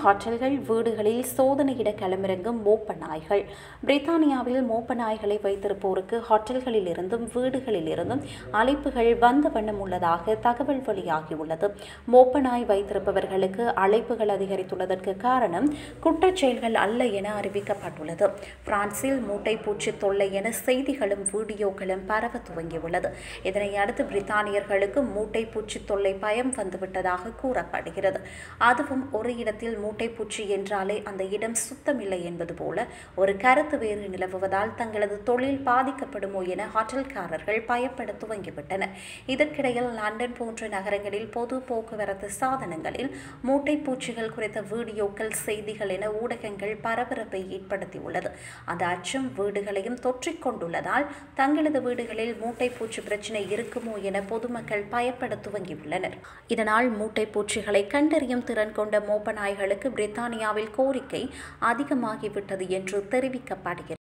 ஹோட்டல்கள் வீடுகளில் சோதனையிட களமிறங்கும் மோப்ப நாய்கள் பிரித்தானியாவில் மோப்ப நாய்களை வைத்திருப்போருக்கு ஹோட்டல்களில் இருந்தும் வீடுகளில் இருந்தும் அழைப்புகள் வந்த வண்ணம் உள்ளதாக தகவல் வெளியாகியுள்ளது மோப்ப நாய் வைத்திருப்பவர்களுக்கு அழைப்புகள் அதிகரித்துள்ளதற்கு காரணம் குற்றச் செயல்கள் அல்ல என அறிவிக்கப்பட்டுள்ளது பிரான்சில் மூட்டை பூச்சி தொல்லை என செய்திகளும் வீடியோக்களும் பரவ துவங்கியுள்ளது இதனை அடுத்து பிரித்தானியர்களுக்கு மூட்டை பூச்சி தொல்லை பயம் வந்துவிட்டதாக கூறப்படுகிறது அதுவும் ஒரு இடத்தில் மூட்டை பூச்சி என்றாலே அந்த இடம் சுத்தமில்லை என்பது போல ஒரு கருத்து வேறு நிலவுவதால் தங்களது தொழில் பாதிக்கப்படுமோ என ஹோட்டல்காரர்கள் பயப்பட துவங்கிவிட்டனர் இதற்கிடையில் லண்டன் போன்ற நகரங்களில் பொது போக்குவரத்து சாதனங்களில் மூட்டை பூச்சிகள் குறித்த வீடியோக்கள் செய்திகள் என ஊடகங்கள் பரபரப்பை ஏற்படுத்தியுள்ளது அந்த அச்சம் வீடுகளையும் தொற்றிக் கொண்டுள்ளதால் தங்களது வீடுகளில் மூட்டை பூச்சி பிரச்சினை இருக்குமோ என பொதுமக்கள் பயப்பட துவங்கியுள்ளனர் இதனால் மூட்டை பூச்சிகளை கண்டறியும் திறன் கொண்ட மோப்ப நாய்களுக்கு பிரித்தானியாவில் கோரிக்கை அதிகமாகிவிட்டது என்று தெரிவிக்கப்படுகிறது